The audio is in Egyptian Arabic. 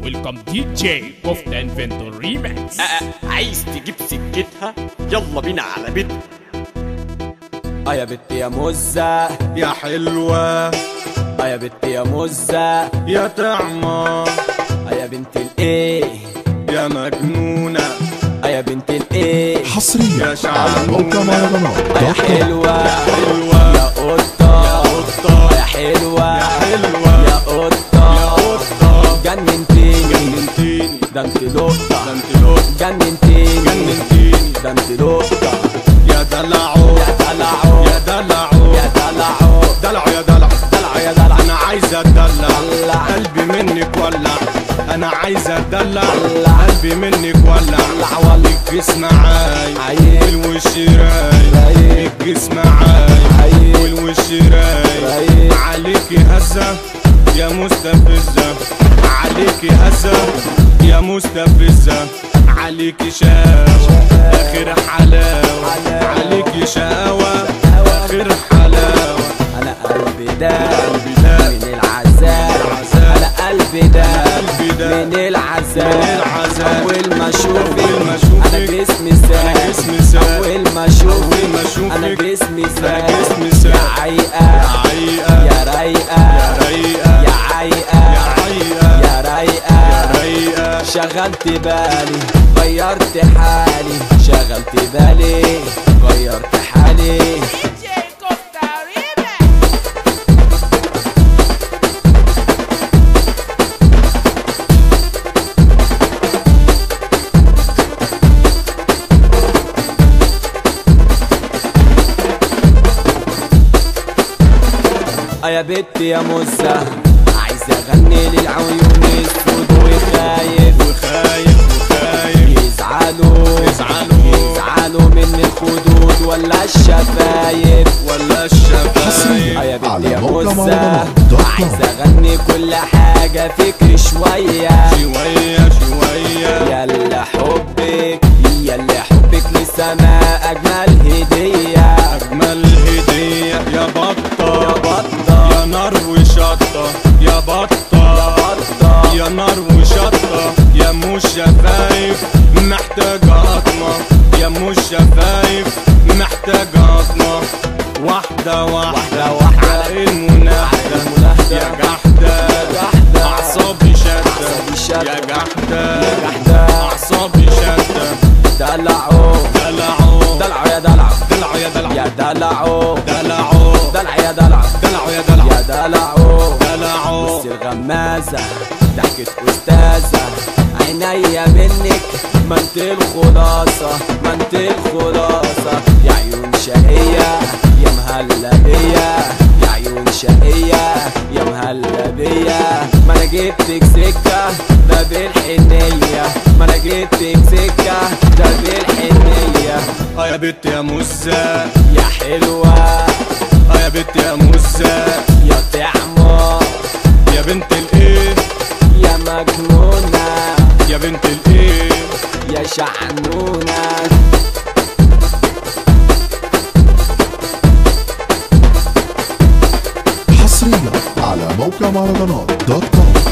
ويلكم دي جي كفته انفنتور ريماكس أه عايز تجيب سكتها يلا بينا على بيتها اه يا بت يا مزة يا حلوة اه يا بت يا مزة يا طعمة اه يا بنت الايه يا مجنونة اه يا بنت الايه حصريا يا على موقع شعبونة مهرجانات اه يا دوت كوم. حلوة حلوة يا قطة يا قطة اه يا حلوة يا حلوة يا قطة يا قطة جننتيني جننتيني ده انت ده لقطة انت لقطة جننتيني جننتيني ده انت لقطة يا دلعو يا دلعو يا دلعو يا دلعو دلع يا دلع دلع يا دلع انا عايز اتدلع دلع. قلبي منك ولع انا عايز اتدلع دلع. قلبي منك ولع دلع ولع. الجسم معاي عيب. والوش راي رايق. الجسم معاي عيب. والوش راي رايق. عليكي هزة يا مستفزة عليكي هزة يا مستفزة عليكي شقاوة آخر حلاوة حلاوة. عليكي شقاوة آخر حلاوة انا قلبي ده قلبي ده من العذاب العذاب. انا قلبي ده قلبي ده من العذاب من العذاب. اول ما اشوفك أول ما أشوفك. انا جسمي ساب أنا جسمي ساب. اول ما اشوفك أول ما أشوفك. انا جسمي ساب أنا جسمي ساب. يا عيقه عيقة يا رايقه يا رايقة يا عيقه يا عيقة يا رايقه يا رايقة شغلت بالي غيرت حالي شغلت بالي غيرت حالي دي جي كفته ريماكس اه يا بت يا مزة عايز اغني للعيون السود وخايف وخايف وخايف يزعلوا يزعلوا. يزعلوا من الخدود ولا الشفايف ولا الشفايف اه يا بت على يا موقع مزة مهرجانات دوت كوم. عايز اغني كل حاجة فكري شوية شوية شوية يلا حبك يلا حبك للسماء اجمل هدية أجمل هدية يا بطة يا بطة يا نار وشطة يا بطة بطة يا نار وشطة يا مش شفايف محتاجة قطمة يا مش شفايف محتاجة قطمة واحدة واحدة واحدة واحدة. على المناهدة على المناهدة. يا جحدة جحدة. أعصابي شدة أعصابي شدة. يا جحدة يا جحدة. أعصابي شدة دلعوا دلعوا دلعوا يا دلع دلعوا يا دلع يا دلعوا دلعوا دلع يا دلع دلعوا يا دلع يا دلعوا دلعوا بص الغمازة ضحكة أستاذة عينيا منك ما انت الخلاصة ما انت الخلاصة يا عيون شقية يا مهلة بيا يا عيون شقية يا مهلة بيا ما انا جبتك سكة ده بالحنية ما انا جبتك سكة ده بالحنية اه يا بت يا مزة يا حلوة اه يا بت يا مزة يا طعمة يا بنت الايه يا مجنونة يا بنت الايه يا شعنونة حصريا على موقع مهرجانات دوت كوم